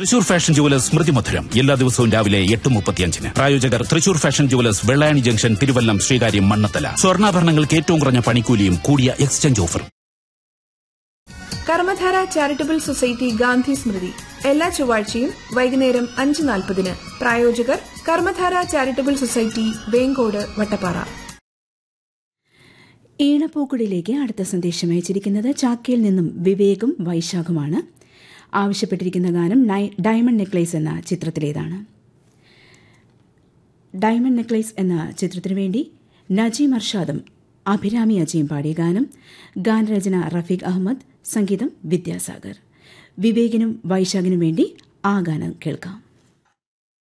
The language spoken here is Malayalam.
തൃശൂർ ഫാഷൻ ജുവലേഴ്സ് സ്മൃതി മധുരം എല്ലാ ദിവസവും രാവിലെ എട്ട് മുപ്പത്തിയഞ്ചിന് പ്രായോജകർ Thrissur fashion jewellers Vellayani junction Thiruvallam Sreekaryam Mannanthala സ്വർണ്ണാഭരണങ്ങൾക്ക് ഏറ്റവും കുറഞ്ഞ പണിക്കൂലിയും കൂടിയ എക്സ്ചേഞ്ച് ഓഫറും കർമ്മധാര ചാരിറ്റബിൾ സൊസൈറ്റി ഗാന്ധി സ്മൃതി എല്ലാ ചൊവ്വാഴ്ചയും വൈകുന്നേരം അഞ്ച് നാൽപ്പതിന് പ്രായോജകർ കർമ്മധാര ചാരിറ്റബിൾ സൊസൈറ്റി വേങ്കോട് വട്ടപ്പാറ ഈണപ്പൂക്കുടിലേക്ക് അടുത്ത സന്ദേശം അയച്ചിരിക്കുന്നത് ചാക്കയിൽ നിന്നും വിവേകും വൈശാഖുമാണ് ആവശ്യപ്പെട്ടിരിക്കുന്ന ഗാനം നൈ- ഡയമണ്ട് നെക്ലേസ് എന്ന ചിത്രത്തിലേതാണ് ഡയമണ്ട് നെക്ലേസ് എന്ന ചിത്രത്തിനു വേണ്ടി നജീം അർഷാദും അഭിരാമി അജിയും പാടിയ ഗാനം ഗാനരചന റഫീഖ് അഹമ്മദ് സംഗീതം വിദ്യാസാഗർ വിവേകിനും വൈശാഖിനും വേണ്ടി ആ ഗാനം കേൾക്കാം